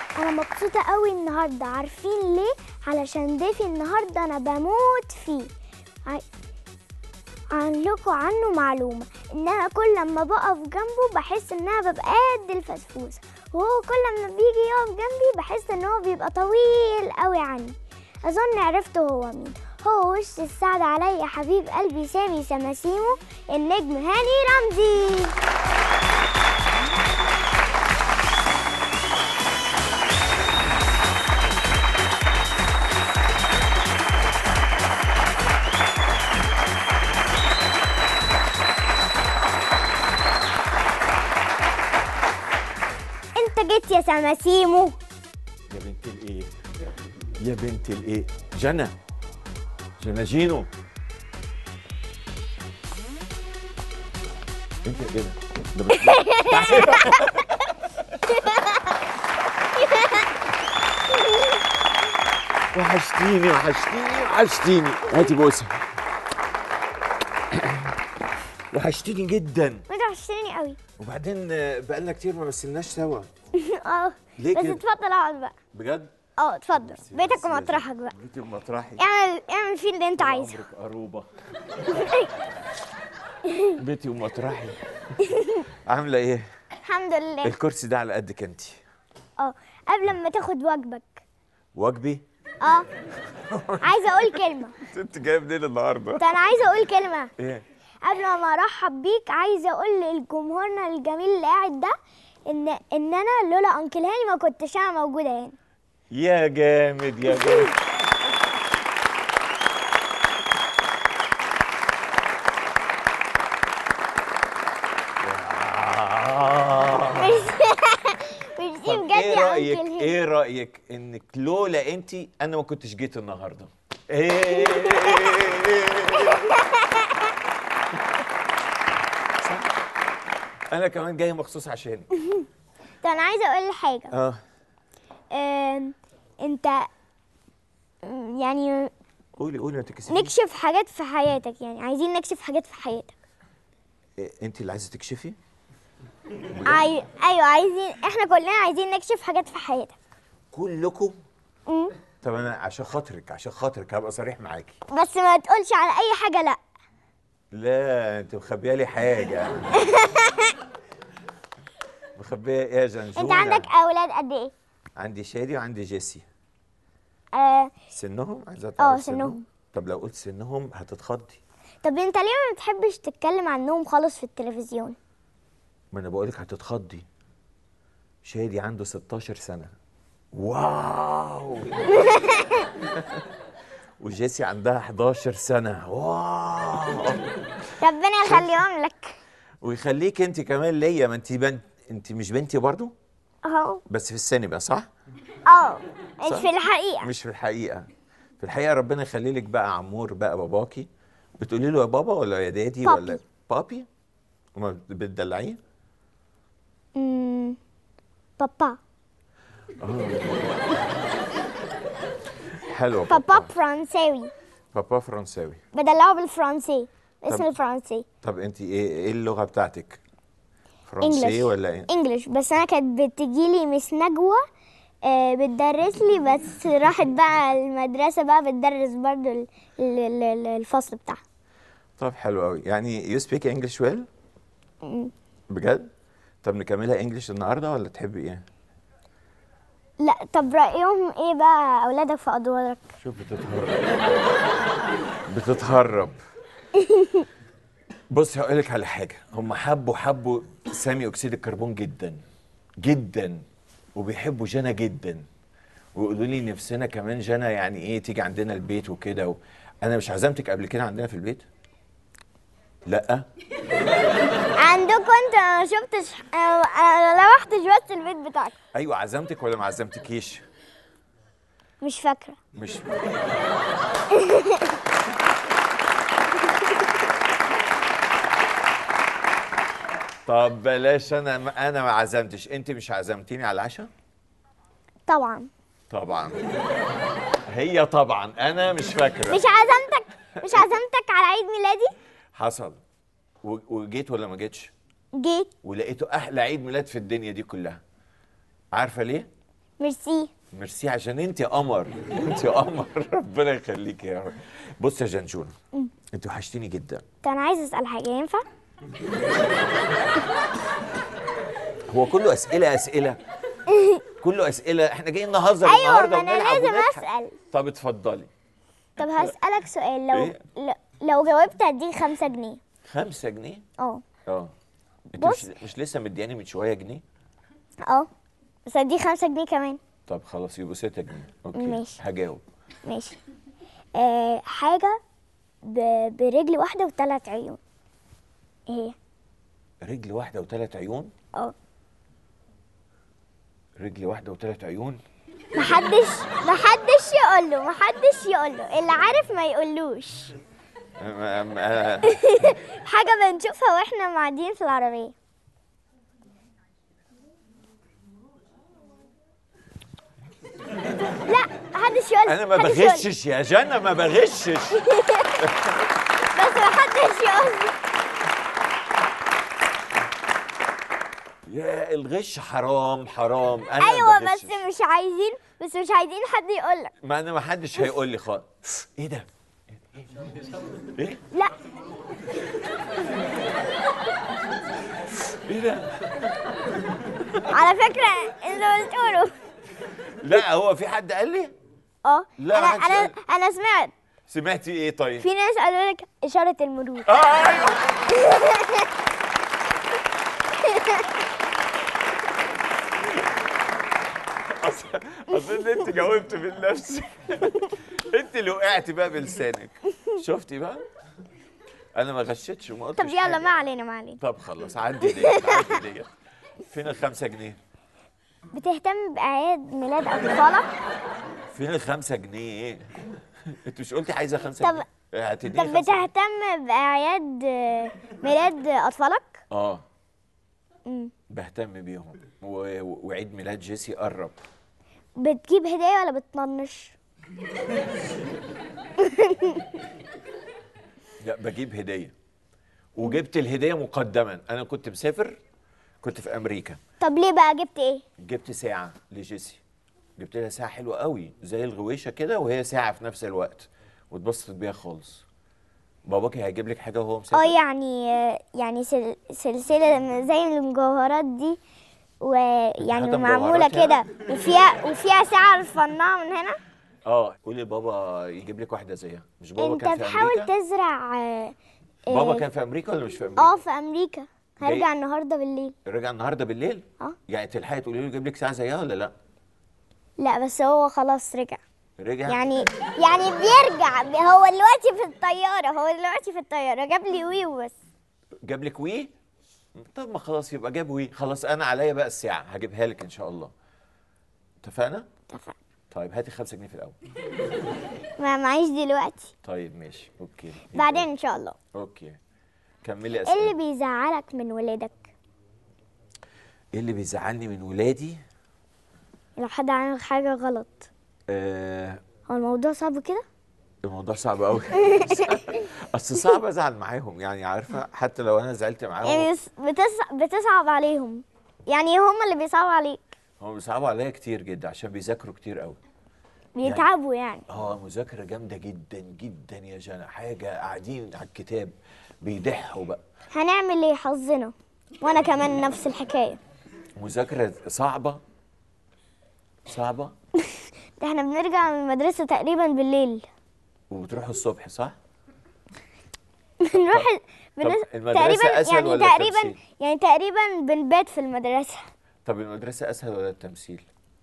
انا مبسوطه قوي النهارده عارفين ليه علشان ضيفي النهارده انا بموت فيه عاي- اقول لكم عنه معلومه ان انا كل لما بقف جنبه بحس ان انا ببقى قد الفسفوسه وهو كل لما بيجي يقف جنبي بحس ان هو بيبقى طويل قوي عني اظن عرفت هو مين هو وش السعد عليا حبيب قلبي سامي سماسيمو النجم هاني رمزي انت جيت يا سماسيمو يا بنت الايه يا بنت الايه جنى جنى جينو انت ايه ده؟ ده بس- وحشتيني وحشتيني وحشتيني هاتي بوسه وحشتيني جدا انت وحشتني قوي وبعدين آه، بقالنا كتير ما مثلناش سوا اه ليه بس كده؟ اتفضل اقعد بقى بجد اه اتفضل بيتك ومطرحك بقى بيتي ومطرحي اعمل اعمل فيه اللي انت عايزه عمرك قروبة بيتي ومطرحي عاملة ايه؟ الحمد لله الكرسي ده على قدك انت اه قبل ما تاخد واجبك واجبي؟ اه عايزه اقول كلمه انت جايب منين النهارده؟ ده انا عايزه اقول كلمه ايه؟ قبل ما ارحب بيك عايزه اقول لجمهورنا الجميل اللي قاعد ده ان ان انا لولا انكل هاني ما كنتش انا موجوده هنا يا جامد يا جامد مش دي طب بجد ايه يا رأيك انكل هاني ايه رأيك انك لولا انت انا ما كنتش جيت النهارده ايه صح؟ انا كمان جاي مخصوص عشانك ده انا عايزه اقول حاجه اه آم، انت آم، يعني قولي قولي ما تكسفيش نكشف حاجات في حياتك يعني عايزين نكشف حاجات في حياتك إيه، انت اللي عايزه تكشفي عاي... ايوه عايزين احنا كلنا عايزين نكشف حاجات في حياتك كلكم مم. طب انا عشان خاطرك عشان خاطرك هبقى صريح معاكي بس ما تقولش على اي حاجه لا لا انت مخبيه لي حاجه مخبيه ايه يا جنجونه انت عندك اولاد قد ايه عندي شادي وعندي جيسي آه سنهم عايزه اه، تعرف سنهم. طب لو قلت سنهم هتتخضي طب انت ليه ما بتحبش تتكلم عنهم خالص في التلفزيون ما انا بقولك هتتخضي شادي عنده 16 سنه واو وجيسي عندها 11 سنه واو ربنا يخليهم لك ويخليك انت كمان ليا ما انت بنت انت مش بنتي برضو اهو بس في السينما صح اه صح؟ في الحقيقه مش في الحقيقه في الحقيقه ربنا يخلي لك بقى عمور بقى باباكي بتقولي له يا بابا ولا يا دادي بابي. ولا بابي وما بتدلعيه مم، بابا حلو بابا فرنساوي بابا فرنساوي بدلعه بالفرنسي اسم طب- الفرنسي طب انت ايه ايه اللغه بتاعتك فرنسي انجلش ولا ايه انجلش بس انا كانت بتجيلي مس نجوى آه، بتدرس لي بس راحت بقى المدرسه بقى بتدرس برضو ال- ال- ال- الفصل بتاعها طب حلو قوي يعني يو سبيك انجلش ويل مم. بجد طب نكملها انجلش النهارده ولا تحبي ايه لا طب رايهم ايه بقى اولادك في ادوارك شوف بتتهرب بتتهرب بص هقول لك على حاجه هم حبوا حبوا ثاني اكسيد الكربون جدا جدا وبيحبوا جنى جدا ويقولوا لي نفسنا كمان جنى يعني ايه تيجي عندنا البيت وكده و... انا مش عزمتك قبل كده عندنا في البيت لا عندكم انت ما شفتش آه، انا ما روحتش بس البيت بتاعك ايوه عزمتك ولا ما عزمتكيش مش فاكره مش طب بلاش انا انا ما عزمتش انت مش عزمتيني على العشاء طبعا طبعا هي طبعا انا مش فاكره مش عزمتك مش عزمتك على عيد ميلادي حصل و- وجيت ولا ما جيتش جيت ولقيته احلى عيد ميلاد في الدنيا دي كلها عارفه ليه ميرسي ميرسي عشان انت قمر انت قمر ربنا يخليك يا رب بص يا جنجون انت وحشتيني جدا كان عايز اسال حاجه ينفع هو كله اسئله اسئله كله اسئله احنا جايين نهزر ايوه النهارده ما انا ونلعب لازم ونضحك. اسال طب اتفضلي طب هسالك سؤال لو إيه؟ ل- لو جاوبت هديك خمسة جنيه خمسة جنيه اه اه انت بص. مش, مش لسه مدياني من شويه جنيه اه بس هديك خمسة جنيه كمان طب خلاص يبقوا 6 جنيه اوكي ماشي. هجاوب ماشي آه حاجة ب... برجل واحدة وثلاث عيون ايه هي؟ رجل واحده وثلاث عيون اه رجل واحده وثلاث عيون محدش محدش يقول له محدش يقول له اللي عارف ما يقولوش أم- أم- آه، حاجة بنشوفها واحنا معديين في العربية لا محدش يقول انا ما محدش يقول. بغشش يا جنى ما بغشش بس محدش يقول يا الغش حرام حرام انا ما ايوه بغشش. بس مش عايزين بس مش عايزين حد يقول لك ما انا ما حدش هيقول لي خالص ايه ده ايه لا ايه ده على فكرة انت قلت له لا هو في حد قال لي اه لا، انا محدش انا قال. انا سمعت سمعتي ايه طيب في ناس قالوا لك اشارة المرور اه ايوه أصل- اظن انت جاوبت من نفسك انت اللي وقعتي بقى بلسانك شفتي بقى انا ما غشيتش وما قلتش طب يلا حاجة. ما علينا ما علينا طب خلاص عدي دي عدي دي فين الخمسة جنيه بتهتم بأعياد ميلاد أطفالك فين الخمسة جنيه انت مش قلتي عايزة خمسة طب- جنيه هتديني طب خمسة جنيه؟ بتهتم بأعياد آه، ميلاد أطفالك؟ اه مم. بهتم بيهم و... و- وعيد ميلاد جيسي قرب بتجيب هدية ولا بتطنش؟ لا بجيب هديه وجبت الهديه مقدما انا كنت مسافر كنت في امريكا طب ليه بقى جبت ايه؟ جبت ساعه لجيسي جبت لها ساعه حلوه قوي زي الغويشه كده وهي ساعه في نفس الوقت واتبسطت بيها خالص باباكي هيجيب لك حاجه وهو مسافر اه يعني آه، يعني سل- سلسلة زي المجوهرات دي ويعني هذا معمولة مجوهرات يعني؟ كده وفيها وفيها ساعة رفناها من هنا اه قولي لبابا يجيب لك واحده زيها مش بابا انت كان في تحاول امريكا تزرع آه، بابا آه، كان في امريكا ولا مش في امريكا اه في امريكا هرجع جاي- النهارده بالليل رجع النهارده بالليل اه يعني تلحقي تقولي له يجيب لك ساعه زيها ولا لا لا بس هو خلاص رجع رجع يعني يعني بيرجع هو دلوقتي في الطيارة هو دلوقتي في الطيارة جاب لي وي وبس جاب لك وي طب ما خلاص يبقى جاب وي خلاص انا عليا بقى الساعه هجيبها لك ان شاء الله اتفقنا اتفقنا طيب هاتي خمسة جنيه في الاول ما معيش دلوقتي طيب ماشي اوكي بعدين ان شاء الله اوكي كملي ايه اللي اسئله بيزعلك من ولادك ايه اللي بيزعلني من ولادي لو حد عمل حاجة غلط آه هو الموضوع صعب كده الموضوع صعب قوي اصل صعب ازعل معاهم يعني عارفه حتى لو انا زعلت معاهم يعني س- بتص... بتصعب عليهم يعني هم اللي بيصعبوا عليك هم بيصعبوا عليا كتير جدا عشان بيذاكروا كتير قوي بيتعبوا يعني اه مذاكره جامده جدا جدا يا جنى حاجه قاعدين على الكتاب بيضحوا بقى هنعمل ايه حظنا وانا كمان نفس الحكاية مذاكره صعبه صعبه ده احنا بنرجع من المدرسة تقريبا بالليل وبتروحوا الصبح صح بنروح ال- بنس... المدرسة تقريبا أسهل يعني ولا تقريبا التمثيل؟ يعني تقريبا بنبات في المدرسة طب المدرسه اسهل ولا التمثيل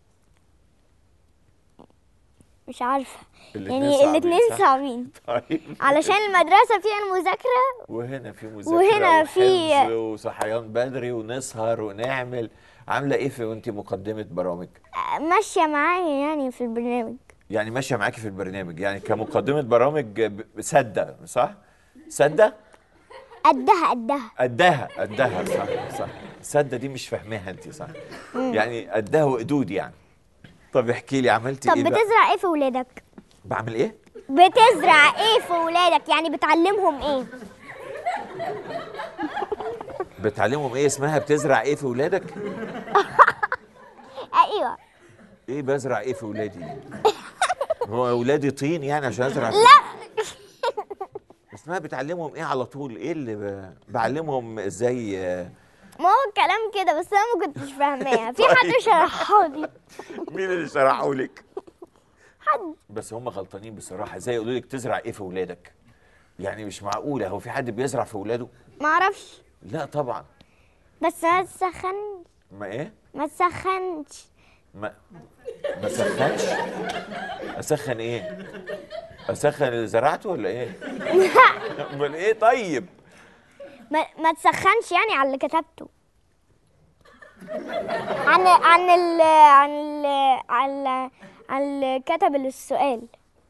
مش عارفة الاتنين يعني صعبين، الاتنين صح؟ صعبين طيب علشان المدرسة فيها المذاكرة وهنا في مذاكره وهنا في- وحفظ وصحيان بدري ونسهر ونعمل عامله ايه في وانت مقدمه برامج آه، ماشية معايا يعني في البرنامج يعني ماشيه معاكي في البرنامج يعني كمقدمه برامج ب- سده صح سده قدها قدها قدها قدها صح صح سده دي مش فاهماها انت صح يعني قدها وقدود يعني طب احكي لي عملتي طب ايه بقى بتزرع ايه في ولادك بعمل ايه بتزرع ايه في ولادك يعني بتعلمهم ايه بتعلمهم ايه اسمها بتزرع ايه في ولادك ايوه ايه بزرع ايه في ولادي دي؟ هو ولادي طين يعني عشان ازرع لا اسمها بتعلمهم ايه على طول ايه اللي ب... بعلمهم ازاي آه، ما هو الكلام كده بس انا ما كنتش فاهماها في حد شرحها لي مين اللي شرحه لك حد بس هم غلطانين بصراحه ازاي يقولوا لك تزرع ايه في ولادك يعني مش معقوله هو في حد بيزرع في ولاده ما اعرفش لا طبعا بس ما تسخن ما ايه ما تسخنش ما ما سخنش اسخن ايه اسخن اللي زرعته ولا ايه امال ايه طيب ما, ما تسخنش يعني على اللي كتبته عن عن ال عن ال عن عن اللي كتب السؤال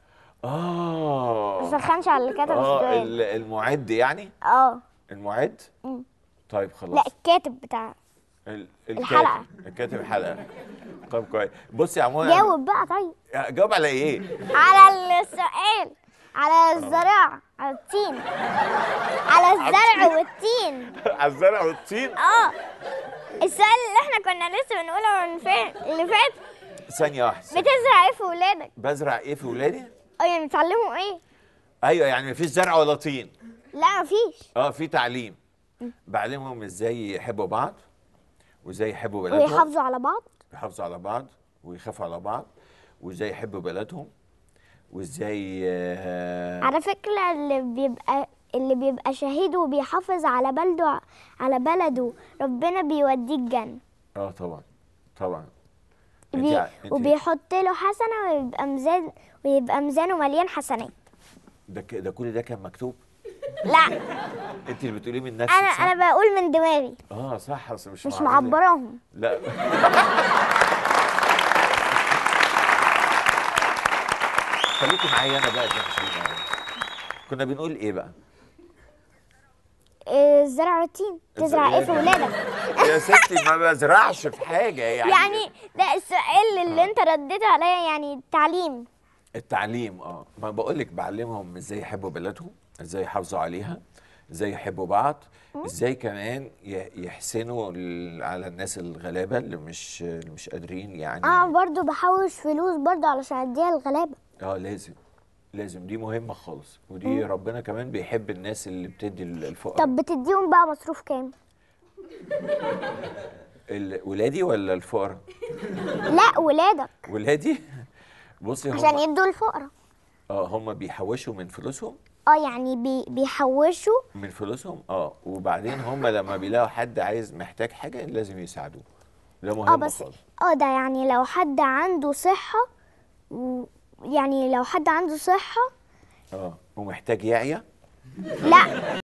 اه ما تسخنش على اللي كتب اه السؤال ال- المعد يعني اه المعد مم. طيب لا خلاص الكاتب بتاع ال- الحلقة. الكاتب الكاتب الحلقه طب كويس بصي يا عموما جاوب بقى طيب جاوب على ايه على السؤال على الزراعة على التين على الزرع والتين على الزرع والطين اه السؤال اللي احنا كنا لسه بنقوله من فين اللي فات ثانيه واحده بتزرع ايه في ولادك بزرع ايه في ولادي اه يعني بتعلموا ايه ايوه يعني مفيش زرع ولا طين لا مفيش اه في تعليم بعلمهم ازاي يحبوا بعض وازاي يحبوا بلدهم ويحافظوا على بعض يحافظوا على بعض ويخافوا على بعض وازاي يحبوا بلدهم وازاي آه، على فكرة اللي بيبقى اللي بيبقى شهيد وبيحافظ على بلده على بلده ربنا بيوديه الجنة اه طبعا طبعا انت بي ع- انت وبيحط له حسنة ويبقى ميزان ويبقى ميزانه مليان حسنات ده ك- ده كل ده كان مكتوب لا انت اللي بتقوليه من نفسك انا صح؟ انا بقول من دماغي اه صح بس مش مش معقولة. معبراهم لا خليكي معايا انا بقى يا شيماء. كنا بنقول ايه بقى إيه، الزرع والتين تزرع ايه في ولادك يا ستي ما بزرعش في حاجه يعني يعني ده السؤال اللي انت رديت عليا يعني التعليم التعليم اه ما بقول لك بعلمهم ازاي يحبوا بلدهم ازاي يحافظوا عليها ازاي يحبوا بعض ازاي كمان ي- يحسنوا ال- على الناس الغلابه اللي مش اللي مش قادرين يعني اه برضو بحوش فلوس برضو علشان اديها الغلابة اه لازم لازم دي مهمه خالص ودي ربنا كمان بيحب الناس اللي بتدي ال- الفقراء طب بتديهم بقى مصروف كام ال- ولادي ولا الفقراء لا ولادك ولادي بصي عشان هم يدوا الفقراء اه هم بيحوشوا من فلوسهم اه يعني بي بيحوشوا من فلوسهم اه وبعدين هم لما بيلاقوا حد عايز محتاج حاجه لازم يساعدوه ده اه مهم بس خالص اه ده يعني لو حد عنده صحة و يعني لو حد عنده صحة اه ومحتاج يعيا لا